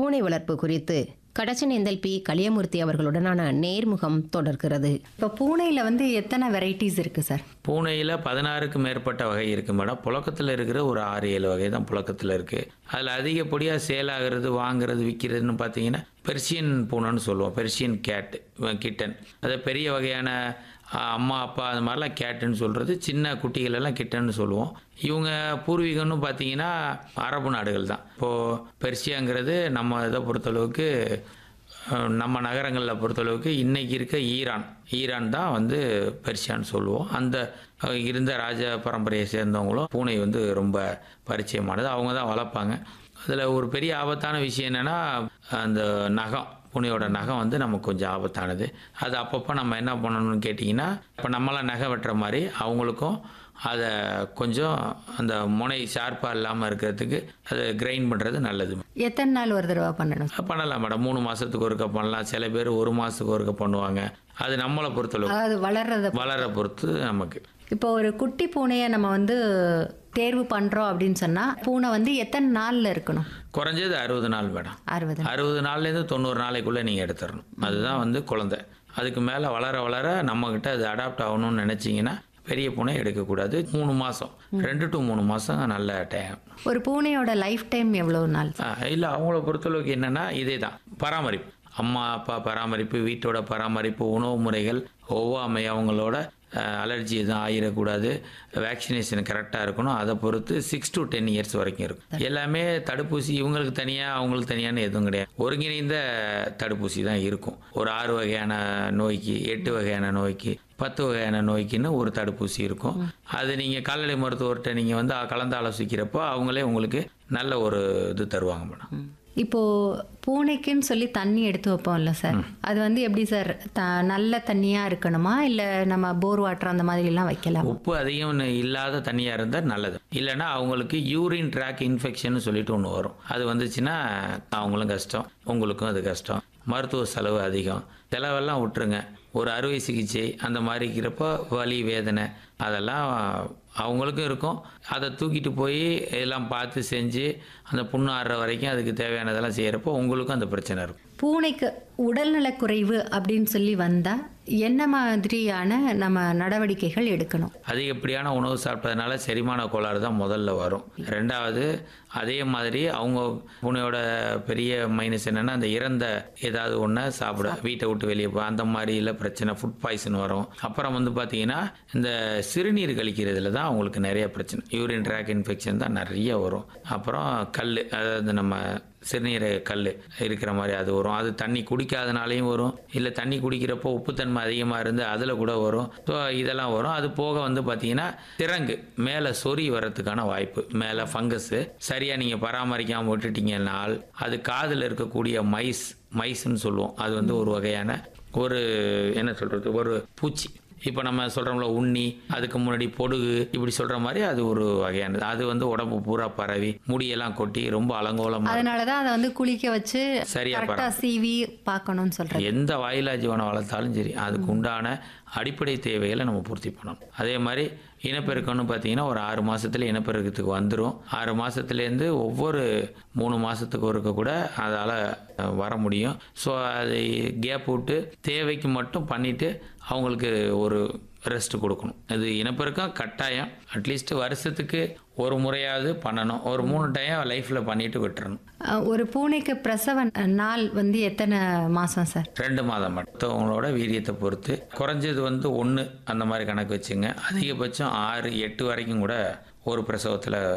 பூனை வளர்ப்பு குறித்து கடச்சனேந்தல் பி கலியமூர்த்தி அவர்களுடனான நேர்முகம் தொடர்கிறது இப்போ பூனையில் வந்து எத்தனை வெரைட்டிஸ் இருக்குது சார் பூனையில் பதினாறுக்கு மேற்பட்ட வகை இருக்குது மேடம் புழக்கத்தில் இருக்கிற ஒரு ஆறு ஏழு வகை தான் புழக்கத்தில் இருக்குது அதில் அதிகப்படியாக சேல் ஆகிறது வாங்குறது விற்கிறதுன்னு பார்த்தீங்கன்னா பெர்சியன் பூனைன்னு சொல்லுவோம் பெர்சியன் கேட் கிட்டன் அது பெரிய வகையான அ, அம்மா அப்பா அது மாதிரிலாம் கேட்டுன்னு சொல்கிறது சின்ன குட்டிகள் எல்லாம் கிட்டன்னு சொல்லுவோம் இவங்க பூர்வீகம்னு பார்த்தீங்கன்னா அரபு நாடுகள் தான் இப்போது பெர்சியாங்கிறது நம்ம இதை பொறுத்தளவுக்கு அஹ் நம்ம நகரங்களில் பொறுத்தளவுக்கு இன்னைக்கு இருக்க ஈரான் ஈரான் தான் வந்து பெர்சியான்னு சொல்லுவோம் அந்த அஹ், இருந்த ராஜ பரம்பரையை சேர்ந்தவங்களும் பூனை வந்து ரொம்ப பரிச்சயமானது அவங்க தான் வளர்ப்பாங்க அதில் ஒரு பெரிய ஆபத்தான விஷயம் என்னென்னா அந்த நகம் பூனையோட நகம் வந்து நமக்கு கொஞ்சம் ஆபத்தானது அது அப்பப்போ நம்ம என்ன பண்ணணும்னு கேட்டிங்கன்னா இப்போ நம்மளாம் நகை வெட்டுற மாதிரி அவங்களுக்கும் அதை கொஞ்சம் அந்த முனை ஷார்ப்பாக இல்லாமல் இருக்கிறதுக்கு அதை கிரைண்ட் பண்ணுறது நல்லது எத்தனை நாள் ஒரு தடவை பண்ணணும் பண்ணலாம் மேடம் மூணு மாதத்துக்கு ஒருக்க பண்ணலாம் சில பேர் ஒரு மாதத்துக்கு ஒருக்க பண்ணுவாங்க அது நம்மளை பொறுத்தளவு அதாவது வளர்றத வளர பொறுத்து நமக்கு இப்போ ஒரு குட்டி பூனையை நம்ம வந்து தேர்வு பண்ணுறோம் அப்படின்னு சொன்னால் பூனை வந்து எத்தனை நாளில் இருக்கணும் குறைஞ்சது அறுபது நாள் மேடம் அறுபது அறுபது நாள்லேருந்து தொண்ணூறு நாளைக்குள்ளே நீங்கள் எடுத்துடணும் அதுதான் வந்து குழந்தை அதுக்கு மேலே வளர வளர நம்மக்கிட்ட அது அடாப்ட் ஆகணும்னு நினச்சிங்கன்னா பெரிய பூனை எடுக்கக்கூடாது மூணு மாதம் ரெண்டு டு மூணு மாதம் நல்ல டைம் ஒரு பூனையோட லைஃப் டைம் எவ்வளோ நாள் இல்லை அவங்கள பொறுத்தளவுக்கு என்னென்னா இதே தான் பராமரிப்பு அம்மா அப்பா பராமரிப்பு வீட்டோட பராமரிப்பு உணவு முறைகள் ஒவ்வாமை அவங்களோட அலர்ஜி எதுவும் ஆயிடக்கூடாது வேக்சினேஷன் கரெக்டாக இருக்கணும் அதை பொறுத்து சிக்ஸ் டு டென் இயர்ஸ் வரைக்கும் இருக்கும் எல்லாமே தடுப்பூசி இவங்களுக்கு தனியாக அவங்களுக்கு தனியான்னு எதுவும் கிடையாது ஒருங்கிணைந்த தடுப்பூசி தான் இருக்கும் ஒரு ஆறு வகையான நோய்க்கு எட்டு வகையான நோய்க்கு பத்து வகையான நோய்க்குன்னு ஒரு தடுப்பூசி இருக்கும் அது நீங்கள் கால்நடை மருத்துவர்கிட்ட நீங்கள் வந்து கலந்து ஆலோசிக்கிறப்போ அவங்களே உங்களுக்கு நல்ல ஒரு இது தருவாங்க மேடம் இப்போ பூனைக்குன்னு சொல்லி தண்ணி எடுத்து வைப்போம்ல சார் அது வந்து எப்படி சார் த நல்ல தண்ணியாக இருக்கணுமா இல்லை நம்ம போர் வாட்டர் அந்த மாதிரிலாம் வைக்கலாம் உப்பு அதிகம் இல்லாத தண்ணியாக இருந்தால் நல்லது இல்லைன்னா அவங்களுக்கு யூரின் ட்ராக் இன்ஃபெக்ஷன் சொல்லிட்டு ஒன்று வரும் அது வந்துச்சுன்னா அவங்களும் கஷ்டம் உங்களுக்கும் அது கஷ்டம் மருத்துவ செலவு அதிகம் செலவெல்லாம் விட்டுருங்க ஒரு அறுவை சிகிச்சை அந்த மாதிரி இருக்கிறப்போ வலி வேதனை அதெல்லாம் அவங்களுக்கும் இருக்கும் அதை தூக்கிட்டு போய் எல்லாம் பார்த்து செஞ்சு அந்த புண்ணு ஆடுற வரைக்கும் அதுக்கு தேவையானதெல்லாம் செய்கிறப்போ உங்களுக்கும் அந்த பிரச்சனை இருக்கும் பூனைக்கு உடல்நலக் குறைவு அப்படின்னு சொல்லி வந்தால் என்ன மாதிரியான நம்ம நடவடிக்கைகள் எடுக்கணும் அதிகப்படியான உணவு சாப்பிட்டதுனால செரிமான கோளாறு தான் முதல்ல வரும் ரெண்டாவது அதே மாதிரி அவங்க பூனையோட பெரிய மைனஸ் என்னன்னா அந்த இறந்த ஏதாவது ஒன்றை சாப்பிட வீட்டை விட்டு வெளியே போ அந்த மாதிரில பிரச்சனை ஃபுட் பாய்சன் வரும் அப்புறம் வந்து பார்த்தீங்கன்னா இந்த சிறுநீர் கழிக்கிறதுல தான் அவங்களுக்கு நிறைய பிரச்சனை யூரின் ட்ராக் இன்ஃபெக்ஷன் தான் நிறைய வரும் அப்புறம் கல் அதாவது நம்ம சிறுநீரை கல் இருக்கிற மாதிரி அது வரும் அது தண்ணி குடிக்காதனாலையும் வரும் இல்லை தண்ணி குடிக்கிறப்போ உப்புத்தன்மை அதிகமாக இருந்து அதில் கூட வரும் ஸோ இதெல்லாம் வரும் அது போக வந்து பார்த்தீங்கன்னா திறங்கு மேலே சொறி வரத்துக்கான வாய்ப்பு மேலே ஃபங்கஸ்ஸு சரியாக நீங்கள் பராமரிக்காமல் விட்டுட்டீங்கன்னால் அது காதில் இருக்கக்கூடிய மைஸ் மைஸ்ன்னு சொல்லுவோம் அது வந்து ஒரு வகையான ஒரு என்ன சொல்கிறது ஒரு பூச்சி இப்போ நம்ம சொல்கிறோம்ல உண்ணி அதுக்கு முன்னாடி பொடுகு இப்படி சொல்கிற மாதிரி அது ஒரு வகையானது அது வந்து உடம்பு பூரா பரவி முடியெல்லாம் கொட்டி ரொம்ப அலங்கோலமாக அதனால தான் அதை வந்து குளிக்க வச்சு சரியா கரெக்டாக சீவி பார்க்கணும்னு சொல்கிறேன் எந்த வாயிலா ஜீவனம் வளர்த்தாலும் சரி அதுக்கு உண்டான அடிப்படை தேவைகளை நம்ம பூர்த்தி பண்ணணும் அதே மாதிரி இனப்பெருக்கம்னு பார்த்தீங்கன்னா ஒரு ஆறு மாசத்துல இனப்பெருக்கத்துக்கு வந்துடும் ஆறு மாசத்துலேருந்து ஒவ்வொரு மூணு மாதத்துக்கு ஒருக்க கூட அதால் வர முடியும் ஸோ அதை கேப் விட்டு தேவைக்கு மட்டும் பண்ணிவிட்டு அவங்களுக்கு ஒரு ரெஸ்ட் கொடுக்கணும் இது இனப்பெருக்கம் கட்டாயம் அட்லீஸ்ட் வருஷத்துக்கு ஒரு முறையாவது பண்ணணும் ஒரு மூணு டைம் லைஃப்பில் பண்ணிட்டு விட்டுறணும் அஹ், ஒரு பூனைக்கு பிரசவ நாள் வந்து எத்தனை மாதம் சார் ரெண்டு மாதம் மற்றவங்களோட வீரியத்தை பொறுத்து குறைஞ்சது வந்து ஒன்று அந்த மாதிரி கணக்கு வச்சுங்க அதிகபட்சம் ஆறு எட்டு வரைக்கும் கூட ஒரு பிரசவத்தில்